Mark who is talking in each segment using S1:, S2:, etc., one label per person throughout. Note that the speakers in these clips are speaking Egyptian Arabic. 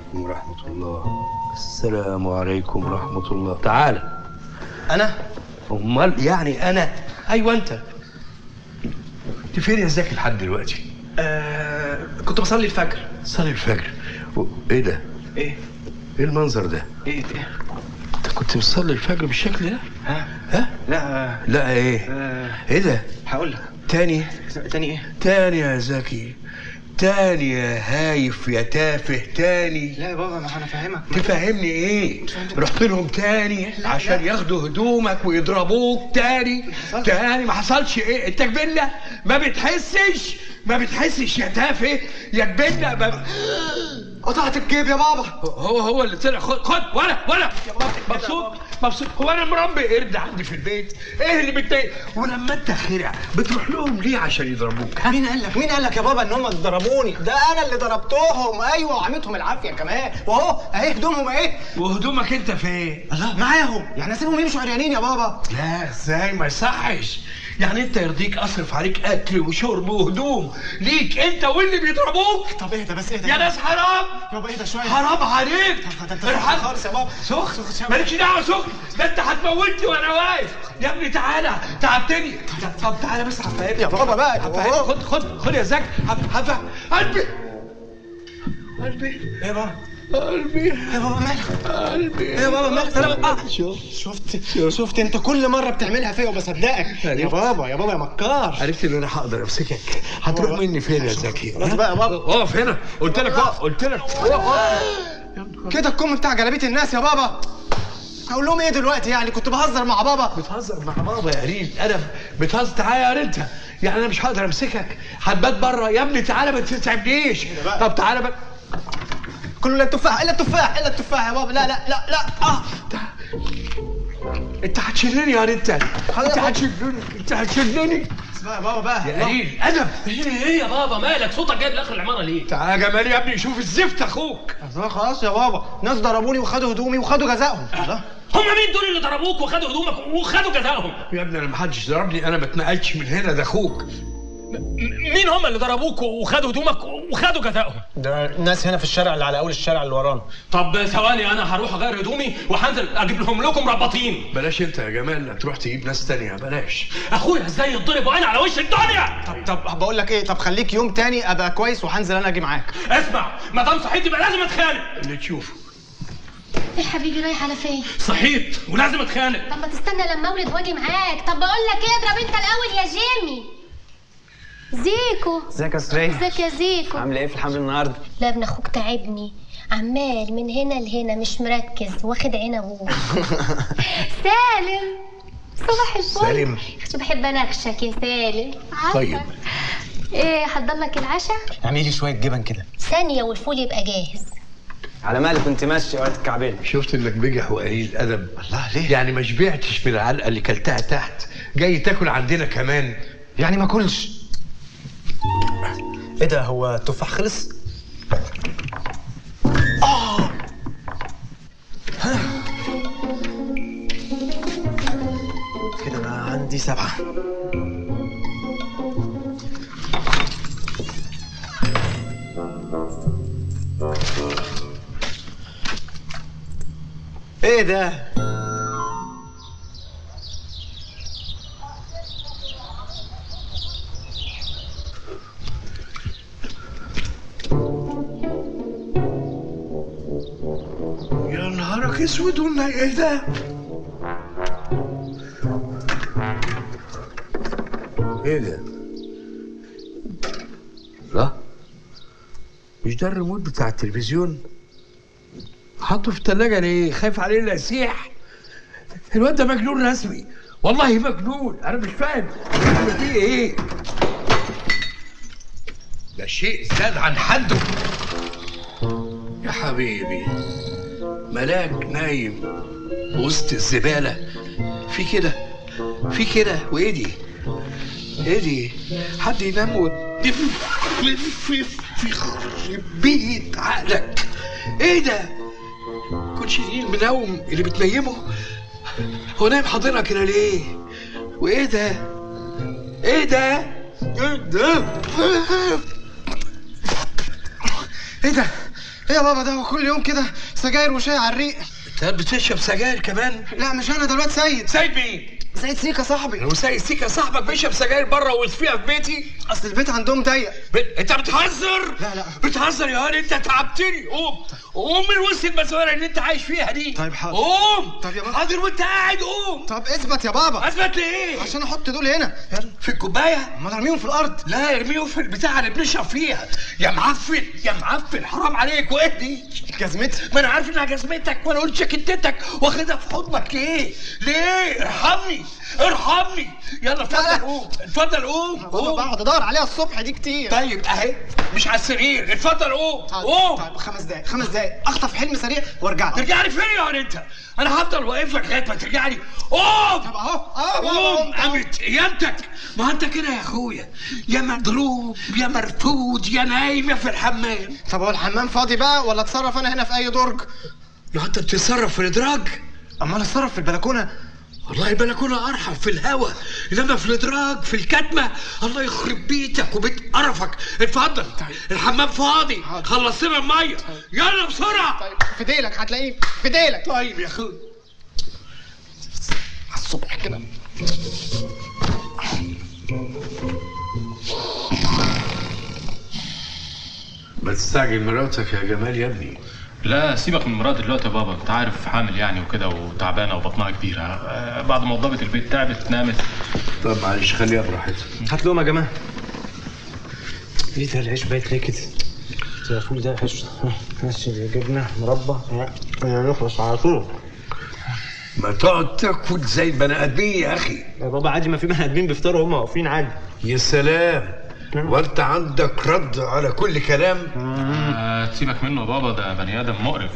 S1: عليكم ورحمة الله السلام عليكم ورحمة الله تعالى
S2: انا
S1: أمال يعني أنا أيوة أنت أنت فين يا زكي لحد دلوقتي؟
S2: آه كنت بصلي الفجر
S1: صلي الفجر و... إيه ده؟
S2: ايه
S1: إيه المنظر ده؟
S2: ايه ايه
S1: أنت كنت بتصلي الفجر بالشكل ده؟
S2: ها
S1: ها؟
S2: لا
S1: لا إيه؟
S2: آه
S1: إيه ده؟
S2: هقول لك
S1: تاني
S2: تاني ايه
S1: تاني يا زكي تاني يا هايف يا تافه تاني
S2: لا يا بابا ما انا فاهمك
S1: تفهمني ايه رحت لهم تاني
S2: لا،
S1: عشان
S2: لا.
S1: ياخدوا هدومك ويضربوك تاني
S2: حصلش.
S1: تاني ما حصلش ايه انت كبلة ما بتحسش ما بتحسش يا تافه يا كبلة ما...
S2: قطعت الجيب يا بابا
S1: هو هو اللي طلع خد خد ولا ولا مبسوط مبسوط هو انا مربي قرد عندي في البيت ايه اللي بتضايق ولما انت خرع بتروح لهم ليه عشان يضربوك ها؟
S2: مين قال لك مين قال لك يا بابا ان هم ضربوني ده انا اللي ضربتهم ايوه وعملتهم العافيه كمان واهو اهي هدومهم اهي
S1: وهدومك انت فين
S2: الله معاهم يعني اسيبهم يمشوا عريانين يا بابا
S1: لا ازاي ما يصحش يعني انت يرضيك اصرف عليك اكل وشرب وهدوم ليك انت واللي بيضربوك
S2: طب اهدى بس اهدى
S1: يا ناس حرام
S2: يابا اهدى شويه
S1: حرام عليك
S2: طب ده انت
S1: ارحم.
S2: خالص يا بابا
S1: سخن
S2: سخن.
S1: مالكش دعوه سخن ده انت هتموتني وانا واقف يا ابني تعالى تعبتني طب تعالى بس هفهمك
S2: يا بابا بقى
S1: هفهمك خد خد خد يا زكي هف- هفهم قلبي قلبي
S2: ايه يا بابا
S1: قلبي
S2: يا بابا مالك
S1: قلبي
S2: ايه يا بابا مالك انا آه.
S1: شوف
S2: شفت شفت انت كل مره بتعملها فيا وبصدقك يا
S1: عرفت.
S2: بابا يا بابا يا مكار
S1: عرفت ان انا هقدر امسكك هتروح
S2: بابا.
S1: مني فين يا زكي
S2: خلاص بقى يا بابا.
S1: اقف هنا قلت لك اقف قلت لك اقف
S2: كده الكم بتاع جلابيه الناس يا بابا هقول لهم ايه دلوقتي يعني كنت بهزر مع بابا
S1: بتهزر مع بابا يا ريت انا بتهزر تعالى يا انت يعني انا مش هقدر امسكك هتبات بره يا ابني تعالى ما تتعبنيش
S2: بقى؟
S1: طب تعالى بقى
S2: كله الا التفاح الا التفاح الا التفاح يا بابا لا لا لا لا اه
S1: انت هتشلني يا انت انت
S2: حاضر.
S1: هتشلني انت هتشلني
S2: بس بقى يا بابا بقى
S1: يا قليل ادب
S3: ايه يا بابا مالك صوتك جايب لاخر العماره ليه؟
S1: تعالى يا جمال يا ابني شوف الزفت اخوك
S2: الله خلاص يا بابا ناس ضربوني وخدوا هدومي وخدوا جزائهم الله
S3: هم مين دول اللي ضربوك وخدوا هدومك وخدوا جزائهم؟
S1: يا ابني انا محدش ضربني انا ما اتنقلتش من هنا ده اخوك
S3: م- مين هم اللي ضربوك وخدوا هدومك وخدوا جزائهم؟
S2: ده الناس هنا في الشارع اللي على اول الشارع اللي ورانا
S3: طب ثواني انا هروح اغير هدومي وهنزل اجيب لهم لكم رباطين
S1: بلاش انت يا جمال تروح تجيب ناس تانية بلاش
S3: اخويا ازاي يتضرب وانا على وش الدنيا؟
S2: طب طب بقول لك ايه طب خليك يوم تاني ابقى كويس وهنزل انا اجي معاك
S3: اسمع ما دام صحيت يبقى لازم اتخانق
S1: اللي تشوفه
S4: يا حبيبي رايح على فين؟
S3: صحيت ولازم اتخانق
S4: طب ما تستنى لما اولد واجي معاك طب بقول لك ايه اضرب انت الاول يا جيمي زيكو
S5: ازيك يا سرية
S4: ازيك يا زيكو
S5: عامل ايه في الحمل النهارده
S4: لا ابن اخوك تعبني عمال من هنا لهنا مش مركز واخد عين ابوه سالم صباح الفل
S1: سالم.
S4: شو بحب اناقشك يا سالم عفواً.
S1: طيب.
S4: ايه حضر لك العشاء
S2: اعملي لي شويه جبن كده
S4: ثانيه والفول يبقى جاهز
S5: على مالك كنت ماشي وقت الكعبين
S1: شفت انك بجح وقليل ادب
S2: الله ليه
S1: يعني ما شبعتش من العلقه اللي كلتها تحت جاي تاكل عندنا كمان
S2: يعني ما كلش ايه ده هو التفاح خلص آه. ها. كده انا عندي سبعة ايه ده
S1: يا نهارك اسود ولا ايه ده ايه ده لا مش ده الريموت بتاع التلفزيون حطه في التلاجة ليه خايف عليه لا يسيح الواد ده مجنون رسمي والله مجنون انا مش فاهم ده فيه ايه ده شيء زاد عن حده يا حبيبي ملاك نايم وسط الزبالة في كده في كده وايه دي ايه دي حد ينام وتف في في في بيت عقلك ايه ده كنتش دي المنوم اللي بتنيمه هو نايم حاضنها كده ليه وايه ده ايه ده ايه ده
S2: ايه ده ايه يا بابا ده هو كل يوم كده سجاير وشاي على الريق
S1: انت بتشرب سجاير كمان
S2: لا مش انا ده الواد سيد
S1: سيد مين
S2: سيد سيكا صاحبي
S1: هو سيد سيكا صاحبك بيشرب سجاير بره ويطفيها في بيتي
S2: اصل البيت عندهم ضيق
S1: ب... انت بتهزر
S2: لا، لا.
S1: بتهزر يا هاني انت تعبتني قوم قوم من وسط المسؤوليه اللي انت عايش فيها دي
S2: طيب، حاضر.
S1: قوم
S2: طب يا بابا.
S1: حاضر وانت قاعد قوم
S2: طب اثبت يا بابا
S1: اثبت ليه
S2: عشان احط دول هنا يلا
S1: في الكوبايه
S2: امال ارميهم في الارض
S1: لا ارميهم في البتاعه اللي بنشرب فيها يا معفن يا معفن حرام عليك واهدي
S2: جزمتي
S1: ما انا عارف انها جزمتك وانا قلت شكتتك واخدها في حضنك ليه؟ ليه؟ ارحمني ارحمني يلا اتفضل قوم اتفضل قوم
S2: بابا
S1: قوم
S2: بقعد ادور عليها الصبح دي كتير
S1: طيب اهي مش على السرير اتفضل قوم
S2: طيب
S1: قوم
S2: طيب خمس دقايق خمس دقايق اخطف حلم سريع وارجع لك.
S1: ترجع لي فين يا ولد انت؟ انا هفضل واقف لك لغايه ما ترجع لي قوم
S2: طب اهو اه بابا
S1: قوم
S2: قمت أهو.
S1: قامت قيامتك ما انت كده يا اخويا يا مضروب يا مرفوض يا نايم يا في الحمام
S2: طب هو الحمام فاضي بقى ولا اتصرف انا هنا في اي درج
S1: ما انت بتتصرف في الادراج
S2: امال اتصرف في البلكونه
S1: والله البلكونه ارحم في الهوا انما في الادراج في الكتمه الله يخرب بيتك وبيت قرفك اتفضل الحمام فاضي
S2: حاضر.
S1: خلصت لنا الميه يلا بسرعه
S2: طيب في ديلك هتلاقيني في ديلك
S1: طيب يا اخويا
S2: على الصبح كده
S1: ما تستعجل مراتك يا جمال يا ابني
S3: لا سيبك من مراد دلوقتي يا بابا انت عارف حامل يعني وكده وتعبانه وبطنها كبيره آه، بعد ما وضبت البيت تعبت نامت
S1: طب معلش خليها براحتها
S5: هات لهم يا جماعه ايه ده العيش بايت ليه كده؟ ده الفول ده عيش ماشي جبنه مربى يعني نخلص على طول
S1: ما تقعد تاكل زي البني ادمين يا اخي
S5: يا بابا عادي ما في بني ادمين بيفطروا هم واقفين عادي
S1: يا سلام وانت عندك رد على كل كلام
S3: آه، سيبك منه يا بابا ده بني ادم مقرف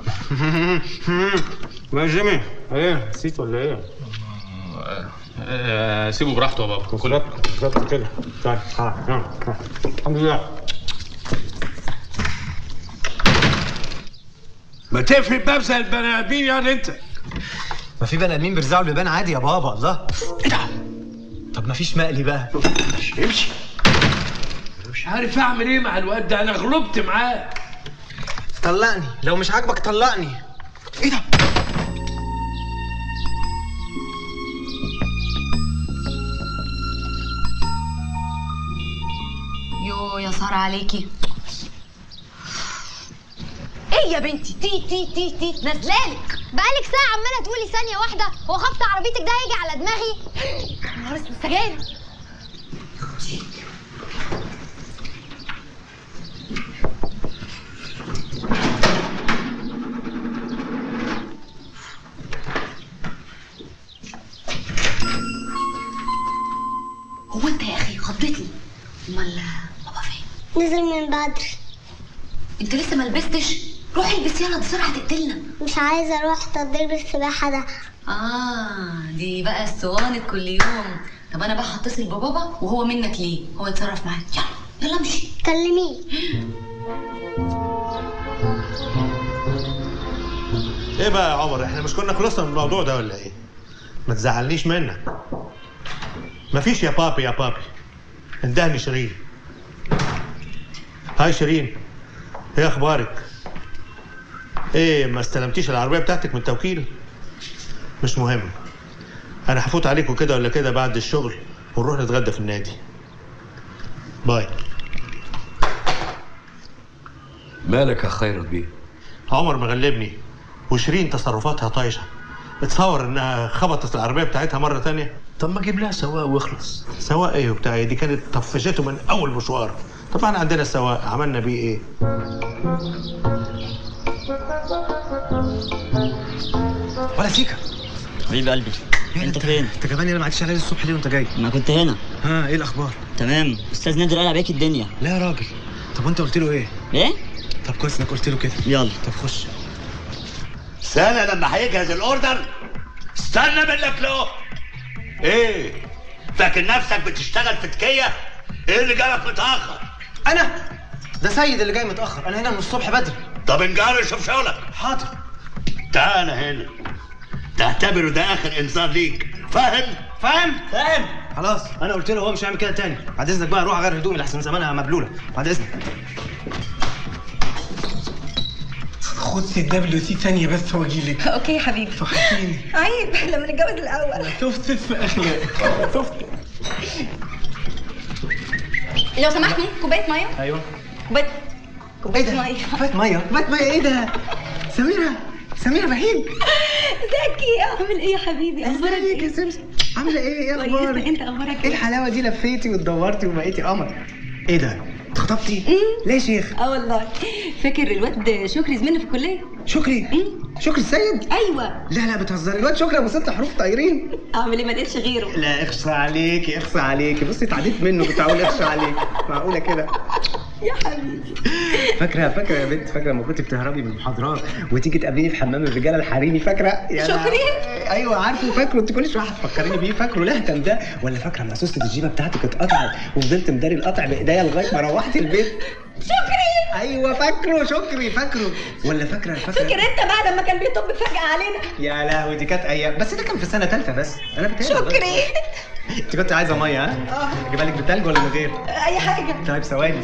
S5: يا جيمي ايه نسيت ولا ايه؟
S3: آه، سيبه براحته يا بابا كل
S5: بالظبط بالظبط كده طيب تعال يلا الحمد لله
S1: ما تقفل الباب زي البني ادمين يعني انت
S5: ما في بني ادمين بيرزعوا البيبان عادي يا بابا الله
S1: ايه ده
S5: طب ما فيش مقلي بقى
S1: امشي امشي أنا مش عارف اعمل ايه مع الواد ده انا غلبت معاه
S2: طلقني لو مش عاجبك طلقني ايه ده
S6: يو يا سارة عليكي ايه يا بنتي تي تي تي تي نازلالك
S4: بقالك ساعة عمالة تقولي ثانية واحدة هو خبط عربيتك ده هيجي على دماغي
S6: نهار اسود سجاير هو انت يا اخي خضتني امال بابا فين
S7: نزل من بدري
S6: انت لسه ما لبستش روحي البس يلا بسرعه هتقتلنا
S7: مش عايزة اروح تدريب السباحة ده
S6: اه دي بقى الصوانت كل يوم طب انا بقى هتصل ببابا وهو منك ليه هو يتصرف معاك يلا يلا امشي
S7: كلميه
S8: ايه بقى يا عمر احنا مش كنا خلصنا من الموضوع ده ولا ايه ما تزعلنيش منك مفيش يا بابي يا بابي اندهني شيرين هاي شيرين ايه اخبارك ايه ما استلمتيش العربيه بتاعتك من التوكيل مش مهم انا هفوت عليكم كده ولا كده بعد الشغل ونروح نتغدى في النادي باي
S1: مالك يا خيرت بيه
S8: عمر مغلبني وشيرين تصرفاتها طايشه اتصور انها خبطت العربيه بتاعتها مره تانية
S1: طب ما اجيب لها سواق واخلص
S8: سواق ايه وبتاع إيه؟ دي كانت طفشته من اول مشوار طبعا عندنا السواق عملنا بيه ايه
S2: ولا سيكا
S9: حبيب قلبي انت فين؟
S5: انت كمان انا ما عدتش عليا الصبح ليه وانت جاي
S9: ما كنت هنا
S5: ها ايه الاخبار
S9: تمام استاذ نادر قال عليك الدنيا
S5: لا يا راجل طب وانت قلت له ايه
S9: ايه؟
S5: طب كويس انك قلت له كده
S9: يلا
S5: طب خش
S1: استنى لما هيجهز الاوردر استنى منك له ايه فاكر نفسك بتشتغل في تكيه ايه اللي جالك متاخر
S2: انا ده سيد اللي جاي متاخر انا هنا من الصبح بدري
S1: طب انجار شوف شغلك
S2: حاضر
S1: تعال هنا تعتبره ده اخر انذار ليك فاهم
S2: فاهم
S5: فاهم خلاص انا قلت له هو مش هيعمل كده تاني بعد اذنك بقى روح غير هدومي لحسن زمانها مبلوله بعد اذنك
S2: خدي الدبليو سي ثانيه بس واجي لك
S6: اوكي يا حبيبي
S2: فحشتيني
S6: عيب لما نتجوز الاول
S2: شفت في اخلاق شفت
S6: لو سمحت ممكن كوبايه ميه
S2: ايوه
S6: كوبايه
S2: ايه
S6: كوبايه
S2: ده؟
S6: ميه
S2: كوبايه ميه كوبايه ميه ايه ده؟ سميرة سميرة بهيج
S6: زكي عامل ايه يا حبيبي اخبارك
S2: ازيك يا
S6: ايه
S2: سمسم عاملة ايه؟ ايه
S6: كويسه
S2: اخبارك؟
S6: انت اخبارك
S2: ايه
S6: ايه
S2: الحلاوة دي لفيتي واتدورتي وبقيتي قمر ايه ده؟ اتخطبتي؟ ليه يا شيخ؟
S6: اه والله فاكر الواد شكري زميلنا في الكليه
S2: شكري شكري السيد؟
S6: ايوه
S2: لا لا بتهزري الواد شكري ابو ست حروف طايرين
S6: اعمل ايه ما لقيتش غيره
S2: لا اخصى عليكي اخصى عليكي بصي اتعديت منه كنت هقول اخصى عليكي معقولة كده
S6: يا حبيبي
S2: فاكرة فاكرة يا بنت فاكرة لما كنت بتهربي من المحاضرات وتيجي تقابليني في حمام الرجالة الحريمي فاكرة؟ يا
S6: شكري؟
S2: ايوه عارفه فاكره انت كل شويه هتفكريني بيه فاكره لهتم ده ولا فاكره لما سوسه الجيبه بتاعتك اتقطعت وفضلت مداري القطع بايديا لغايه ما روحت البيت
S6: شكري
S2: ايوه فاكره شكري فاكره ولا فاكره فاكره
S6: فاكر انت بقى لما كان بيطب فجاه علينا
S2: يا لهوي دي كانت ايام بس ده كان في سنه ثالثه بس انا بتهيألي
S6: شكري
S2: انت كنت عايزه ميه ها؟
S6: اه
S2: اجيبها لك بتلج ولا من غير؟
S6: اي حاجه
S2: طيب ثواني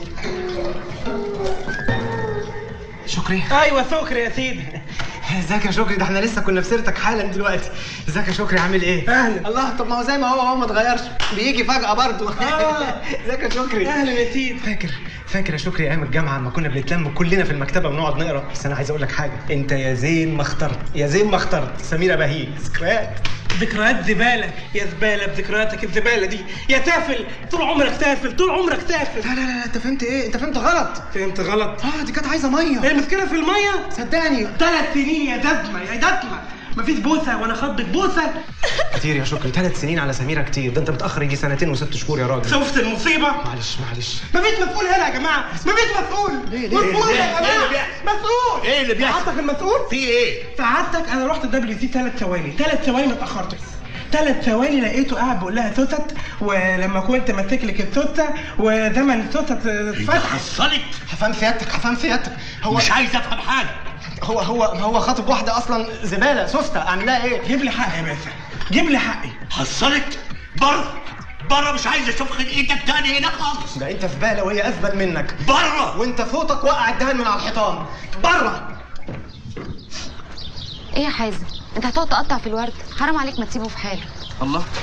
S2: شكري
S5: ايوه سكر يا سيدي
S2: ازيك يا شكري ده احنا لسه كنا في سيرتك حالا دلوقتي ازيك يا شكري عامل ايه
S5: أهلا.
S2: الله طب ما هو زي ما هو هو ما اتغيرش بيجي فجأة برضه
S5: آه.
S2: ازيك يا شكري
S5: اهلا يا سيدي
S2: فاكر فاكر يا شكري ايام الجامعه لما كنا بنتلم كلنا في المكتبه ونقعد نقرا بس انا عايز اقول لك حاجه انت يا زين ما اخترت يا زين ما اخترت سميره بهيج ذكريات
S5: ذكريات زباله يا زباله بذكرياتك الزباله دي يا تافل طول عمرك تافل طول عمرك تافل
S2: لا لا لا انت فهمت ايه انت فهمت غلط
S5: فهمت غلط
S2: اه دي كانت عايزه ميه
S5: المشكله في الميه
S2: صدقني
S5: ثلاث سنين يا ددمه يا ددمه مفيش بوسه وانا خضك بوسه
S2: كتير يا شكري ثلاث سنين على سميره كتير ده انت متاخر يجي سنتين وست شهور يا راجل
S5: شفت المصيبه
S2: معلش معلش
S5: مفيش مسؤول هنا يا جماعه مفيش مسؤول
S1: ليه؟ ليه؟
S5: مسؤول
S1: ليه؟
S5: يا
S1: ليه اللي
S5: جماعه
S1: بيحصل؟
S5: مسؤول
S1: ايه اللي بيحصل؟
S5: سعادتك المسؤول
S1: في ايه؟
S5: سعادتك انا رحت دبليو سي ثلاث ثواني ثلاث ثواني ما اتاخرتش ثلاث ثواني لقيته قاعد بيقول لها توتت ولما كنت ماسك لك التوته وزمن التوتت اتفتح
S1: حصلت
S2: هفهم سيادتك هفهم سيادتك هو
S1: مش عايز افهم حاجه
S2: هو هو هو خاطب واحده اصلا زباله سوسته اعمل لها ايه
S5: جيب لي حقي يا باشا جيب لي حقي
S1: حصلت بره بره مش عايز اشوف خد ايدك تاني هنا خالص
S2: ده انت زباله وهي اثبل منك
S1: بره
S2: وانت صوتك وقع الدهن من على الحيطان بره
S10: ايه يا حازم انت هتقعد تقطع في الورد حرام عليك ما تسيبه في حاله
S1: الله